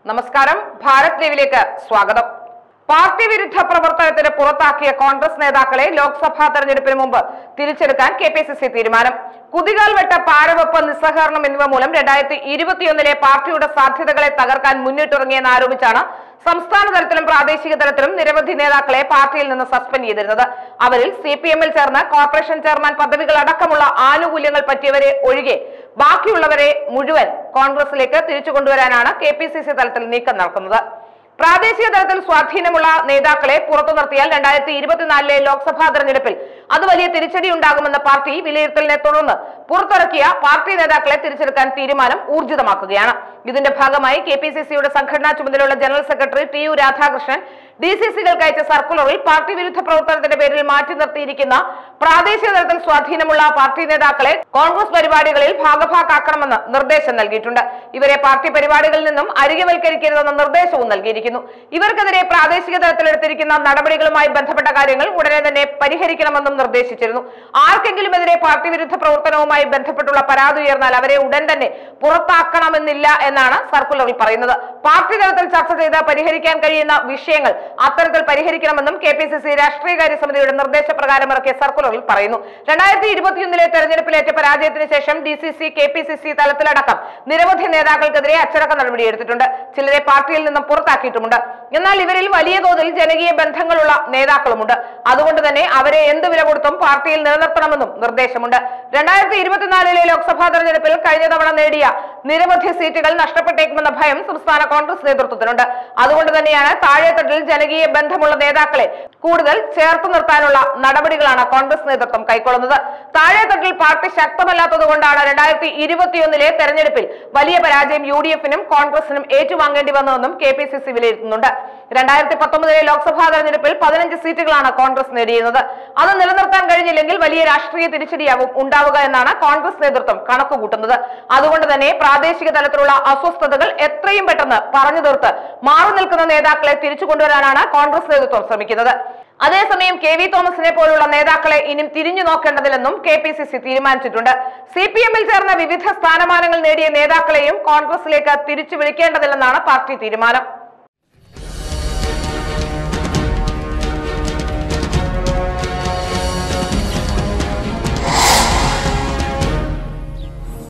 നമസ്കാരം ഭാരത് ലീവിലേക്ക് സ്വാഗതം പാർട്ടി വിരുദ്ധ പ്രവർത്തനത്തിന് പുറത്താക്കിയ കോൺഗ്രസ് നേതാക്കളെ ലോക്സഭാ തെരഞ്ഞെടുപ്പിന് മുമ്പ് തിരിച്ചെടുക്കാൻ കെ പി സി സി തീരുമാനം കുതികാൽ വെട്ട പാരവെപ്പ് നിസ്സഹകരണം എന്നിവ മൂലം രണ്ടായിരത്തി ഇരുപത്തിയൊന്നിലെ പാർട്ടിയുടെ സാധ്യതകളെ തകർക്കാൻ മുന്നിട്ടിറങ്ങിയെന്ന് ആരോപിച്ചാണ് സംസ്ഥാന തലത്തിലും പ്രാദേശിക തലത്തിലും നിരവധി നേതാക്കളെ പാർട്ടിയിൽ നിന്ന് സസ്പെൻഡ് ചെയ്തിരുന്നത് അവരിൽ സി പി എമ്മിൽ ചേർന്ന് കോർപ്പറേഷൻ ചെയർമാൻ പദവികൾ അടക്കമുള്ള ആനുകൂല്യങ്ങൾ പറ്റിയവരെ ഒഴികെ ബാക്കിയുള്ളവരെ മുഴുവൻ കോൺഗ്രസിലേക്ക് തിരിച്ചു കൊണ്ടുവരാനാണ് കെ പി സി സി തലത്തിൽ നീക്കം നടക്കുന്നത് പ്രാദേശിക തലത്തിൽ സ്വാധീനമുള്ള നേതാക്കളെ പുറത്തു നിർത്തിയാൽ രണ്ടായിരത്തി ഇരുപത്തിനാലിലെ ലോക്സഭാ തെരഞ്ഞെടുപ്പിൽ അത് വലിയ തിരിച്ചടി ഉണ്ടാകുമെന്ന പാർട്ടി വിലയിരുത്തലിനെ തുടർന്ന് പുറത്തിറക്കിയ പാർട്ടി നേതാക്കളെ തിരിച്ചെടുക്കാൻ തീരുമാനം ഊർജിതമാക്കുകയാണ് ഇതിന്റെ ഭാഗമായി കെ പി സി സിയുടെ സംഘടനാ ചുമതലയുള്ള general secretary T U Radhakrishnan D C സികൾക്ക് അയച്ച സർക്കുലറിൽ പാർട്ടി വിരുദ്ധ പ്രവർത്തനത്തിന്റെ പേരിൽ മാറ്റി നിർത്തിയിരിക്കുന്ന പ്രാദേശിക തലത്തിൽ സ്വാധീനമുള്ള പാർട്ടി നേതാക്കളെ കോൺഗ്രസ് പരിപാടികളിൽ ഭാഗഭാക്കാക്കണമെന്ന് നിർദ്ദേശം നൽകിയിട്ടുണ്ട് ഇവരെ പാർട്ടി പരിപാടികളിൽ നിന്നും അരികവൽക്കരിക്കരുതെന്ന നിർദ്ദേശവും നൽകിയിരിക്കുന്നു ഇവർക്കെതിരെ പ്രാദേശിക തലത്തിൽ എടുത്തിരിക്കുന്ന നടപടികളുമായി ബന്ധപ്പെട്ട കാര്യങ്ങൾ ഉടനെ തന്നെ പരിഹരിക്കണമെന്നും നിർദ്ദേശിച്ചിരുന്നു ആർക്കെങ്കിലും എതിരെ പാർട്ടി വിരുദ്ധ പ്രവർത്തനവുമായി ബന്ധപ്പെട്ടുള്ള പരാതി ഉയർന്നാൽ അവരെ ഉടൻ തന്നെ പുറത്താക്കണമെന്നില്ല എന്നാണ് സർക്കുലറിൽ പറയുന്നത് പാർട്ടി തലത്തിൽ ചർച്ച ചെയ്ത് പരിഹരിക്കാൻ കഴിയുന്ന വിഷയങ്ങൾ അത്തരത്തിൽ പരിഹരിക്കണമെന്നും കെ പി സി സി രാഷ്ട്രീയകാര്യ സമിതിയുടെ നിർദ്ദേശപ്രകാരം ഇറക്കിയ സർക്കുലറിൽ പറയുന്നു രണ്ടായിരത്തി ഇരുപത്തിയൊന്നിലെ തെരഞ്ഞെടുപ്പിലേറ്റ പരാജയത്തിന് ശേഷം D C C K P C C തലത്തിലടക്കം നിരവധി നേതാക്കൾക്കെതിരെ അച്ചടക്ക നടപടിയെടുത്തിട്ടുണ്ട് ചിലരെ പാർട്ടിയിൽ നിന്നും പുറത്താക്കിയിട്ടുമുണ്ട് എന്നാൽ ഇവരിൽ വലിയ തോതിൽ ജനകീയ ബന്ധങ്ങളുള്ള നേതാക്കളുമുണ്ട് അതുകൊണ്ട് തന്നെ അവരെ എന്ത് വില കൊടുത്തും പാർട്ടിയിൽ നിലനിർത്തണമെന്നും നിർദ്ദേശമുണ്ട് രണ്ടായിരത്തി ഇരുപത്തിനാലിലെ ലോക്സഭാ തെരഞ്ഞെടുപ്പിൽ കഴിഞ്ഞ തവണ നേടിയ നിരവധി സീറ്റുകൾ നഷ്ടപ്പെട്ടേക്കുമെന്ന ഭയം സംസ്ഥാന കോൺഗ്രസ് നേതൃത്വത്തിനുണ്ട് അതുകൊണ്ട് തന്നെയാണ് താഴെത്തട്ടിൽ ജനകീയ ബന്ധമുള്ള നേതാക്കളെ കൂടുതൽ ചേർത്ത് നിർത്താനുള്ള നടപടികളാണ് കോൺഗ്രസ് നേതൃത്വം കൈക്കൊള്ളുന്നത് താഴെത്തട്ടിൽ പാർട്ടി ശക്തമല്ലാത്തത് കൊണ്ടാണ് രണ്ടായിരത്തി ഇരുപത്തിയൊന്നിലെ തെരഞ്ഞെടുപ്പിൽ വലിയ പരാജയം യു ഡി എഫിനും കോൺഗ്രസിനും ഏറ്റുവാങ്ങേണ്ടി വന്നതെന്നും കെ പി സി സി വിലയിരുത്തുന്നുണ്ട് രണ്ടായിരത്തി പത്തൊമ്പതിലെ ലോക്സഭാ തെരഞ്ഞെടുപ്പിൽ പതിനഞ്ച് സീറ്റുകളാണ് കോൺഗ്രസ് നേടിയിരുന്നത് അത് നിലനിർത്താൻ കഴിഞ്ഞില്ലെങ്കിൽ വലിയ രാഷ്ട്രീയ തിരിച്ചടിയാവും ഉണ്ടാവുക എന്നാണ് കോൺഗ്രസ് നേതൃത്വം കണക്കുകൂട്ടുന്നത് അതുകൊണ്ട് തന്നെ പ്രാദേശിക തലത്തിലുള്ള അസ്വസ്ഥതകൾ എത്രയും പെട്ടെന്ന് പറഞ്ഞു തീർത്ത് മാറി നിൽക്കുന്ന നേതാക്കളെ തിരിച്ചു കൊണ്ടുവരാനാണ് കോൺഗ്രസ് നേതൃത്വം ശ്രമിക്കുന്നത് അതേസമയം കെ വി തോമസിനെ പോലുള്ള നേതാക്കളെ ഇനിയും തിരിഞ്ഞു നോക്കേണ്ടതില്ലെന്നും കെ പി സി സി തീരുമാനിച്ചിട്ടുണ്ട് സി പി എമ്മിൽ ചേർന്ന വിവിധ സ്ഥാനമാനങ്ങൾ നേടിയ നേതാക്കളെയും കോൺഗ്രസിലേക്ക് തിരിച്ചു വിളിക്കേണ്ടതില്ലെന്നാണ് പാർട്ടി തീരുമാനം